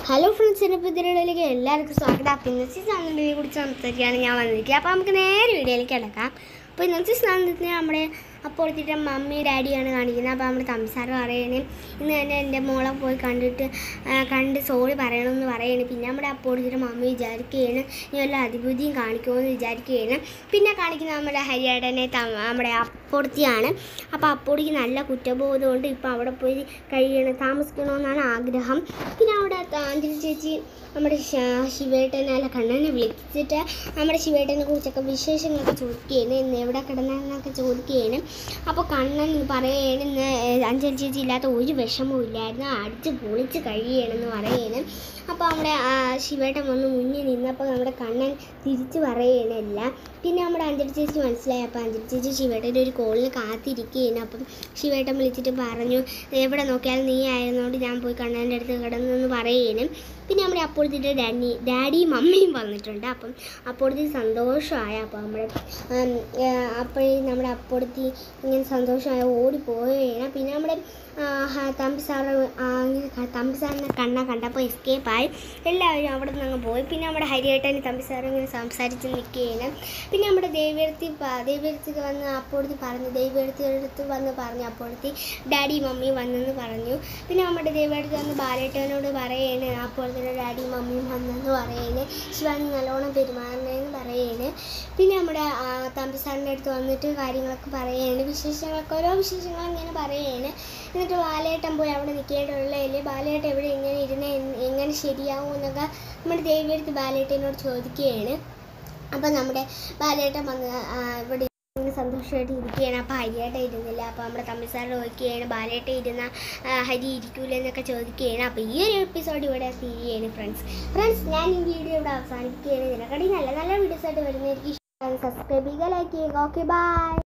hello friends എൻ്റെ പുതിയയിലേക്ക് എല്ലാവർക്കും സ്വാഗതം അപ്പോൾ ഇന്നത്തെ സാധനത്തിനെ കുറിച്ച് സംസാരിക്കുകയാണ് ഞാൻ വന്നിരിക്കുക അപ്പോൾ നമുക്ക് നേരെ വീഡിയോയിലേക്ക് കിടക്കാം അപ്പോൾ ഇന്നത്തെ സാധനത്തിന് നമ്മുടെ അപ്പോഴത്തെ മമ്മി ഡാഡിയാണ് കാണിക്കുന്നത് അപ്പോൾ നമ്മുടെ തംസാറ് പറയണേ ഇന്ന് തന്നെ എൻ്റെ മോളെ പോയി കണ്ടിട്ട് ആ, കണ്ട് സോറി പറയണമെന്ന് പറയണേ പിന്നെ നമ്മുടെ അപ്പോഴത്തെ മമ്മി വിചാരിക്കുകയാണ് ഇനി വല്ല അതിബുദ്ധിയും കാണിക്കുമെന്ന് വിചാരിക്കുകയാണ് പിന്നെ കാണിക്കുന്ന നമ്മുടെ ഹരിയേടനെ നമ്മുടെ അപ്പോഴത്തെയാണ് അപ്പോൾ അപ്പോഴേക്ക് നല്ല കുറ്റബോധമുണ്ട് ഇപ്പോൾ അവിടെ പോയി കഴിയണം താമസിക്കണമെന്നാണ് ആഗ്രഹം പിന്നെ അവിടെ അഞ്ജലി ചേച്ചി നമ്മുടെ ശ- ശിവേട്ടനെ അല്ല കണ്ണനെ വിളിച്ചിട്ട് നമ്മുടെ ശിവേട്ടനെ കുറിച്ചൊക്കെ വിശേഷങ്ങളൊക്കെ ചോദിക്കുകയാണ് ഇന്ന് എവിടെ കിടന്നെന്നൊക്കെ ചോദിക്കുകയാണ് അപ്പോൾ കണ്ണൻ പറയുകയാണ് ഇന്ന് അഞ്ജലി ചേച്ചി ഇല്ലാത്ത ഒരു വിഷമവും ഇല്ലായിരുന്നു അടിച്ച് പൊളിച്ച് കഴിയണമെന്ന് പറയുകയാണ് അപ്പോൾ നമ്മുടെ ആ, ശിവേട്ടൻ വന്ന് മുന്നിൽ നിന്നപ്പോൾ നമ്മുടെ കണ്ണൻ തിരിച്ച് പറയുകയാണല്ല പിന്നെ നമ്മുടെ അഞ്ജലി ചേച്ചി മനസ്സിലായി അപ്പോൾ അഞ്ജലി ചേച്ചി ശിവേട്ടൻ്റെ ഒരു കോളിന് കാത്തിരിക്കുകയാണ് അപ്പം ശിവേട്ടൻ വിളിച്ചിട്ട് പറഞ്ഞു എവിടെ നോക്കിയാലും നീ ആയിരുന്നോണ്ട് ഞാൻ പോയി കണ്ണൻ്റെ അടുത്ത് കിടന്നെന്ന് പറയുകയാണ് പിന്നെ നമ്മുടെ അപ്പോഴത്തെ ഡാഡി ഡാഡിയും മമ്മിയും വന്നിട്ടുണ്ട് അപ്പം അപ്പോഴത്തെ സന്തോഷമായ അപ്പോൾ നമ്മുടെ അപ്പോഴേ നമ്മുടെ അപ്പോഴത്തെ ഇങ്ങനെ സന്തോഷമായ ഓടിപ്പോവുകയാണ് പിന്നെ നമ്മുടെ ആ, ഹ- തമ്പി സാറ് ആ, ഇങ്ങനെ ക- തമ്പി സാറിനെ കണ്ണ കണ്ടപ്പോൾ എസ്കേപ്പ് ആയി എല്ലാവരും അവിടെ നിന്ന് അങ്ങ് പോയി പിന്നെ നമ്മുടെ ഹരിയേട്ടന് തമ്പി സാറ് ഇങ്ങനെ സംസാരിച്ച് നിൽക്കുകയാണ് പിന്നെ നമ്മുടെ ദേവിയടുത്തി ദേവിയടുത്തേക്ക് വന്ന് അപ്പോഴത്തെ പറഞ്ഞു ദേവിയടുത്തിയുടെ അടുത്ത് വന്ന് പറഞ്ഞു അപ്പോഴത്തെ ഡാഡി മമ്മി വന്നെന്ന് പറഞ്ഞു പിന്നെ നമ്മുടെ ദേവിയടുത്ത് വന്ന് ബാലേട്ടനോട് പറയാണ് അപ്പോഴത്തെ ഡാഡി മമ്മിയും വന്നെന്ന് പറയാണ് ശിവാനി നല്ലോണം പെരുമാറണേന്ന് പറയാണ് പിന്നെ നമ്മുടെ ആ, തമ്പി സാറിൻ്റെ അടുത്ത് വന്നിട്ട് കാര്യങ്ങളൊക്കെ പറയാണ് വിശേഷങ്ങളൊക്കെ ഓരോ വിശേഷങ്ങൾ ഇങ്ങനെ പറയാണ് എന്നിട്ട് ബാലേട്ടൻ പോയി അവിടെ നിൽക്കേണ്ടതുള്ളതിൽ ബാലേട്ടൻ എവിടെ ഇങ്ങനെ ഇരുന്ന് എൻ- എങ്ങനെ ശരിയാവും എന്നൊക്കെ നമ്മുടെ ദേവിയെടുത്ത് ബാലേട്ടനോട് ചോദിക്കുകയാണ് അപ്പം നമ്മുടെ ബാലേട്ടൻ വന്ന് ആ, ഇവിടെ ഇങ്ങനെ സന്തോഷമായിട്ട് ഇരിക്കുകയാണ് അപ്പോൾ ഹരിയേട്ടൻ ഇരുന്നില്ല അപ്പോൾ നമ്മുടെ തമ്പി സാർ ചോദിക്കുകയാണ് ബാലേട്ടൻ ഇരുന്ന ആ, ഹരി ഇരിക്കൂല എന്നൊക്കെ ചോദിക്കുകയാണ് അപ്പോൾ ഈ ഒരു എപ്പിസോഡ് ഇവിടെ തീരുകയാണ് ഫ്രണ്ട്സ് ഫ്രണ്ട്സ് ഞാൻ ഈ വീഡിയോ ഇവിടെ അവസാനിക്കുകയാണ് ഇതിനെക്കാട്ടി നല്ല നല്ല വീഡിയോസ് ആയിട്ട് വരുന്നതായിരിക്കും സബ്സ്ക്രൈബ് ചെയ്യുക ലൈക്ക് ചെയ്യുക ഓക്കെ ബൈ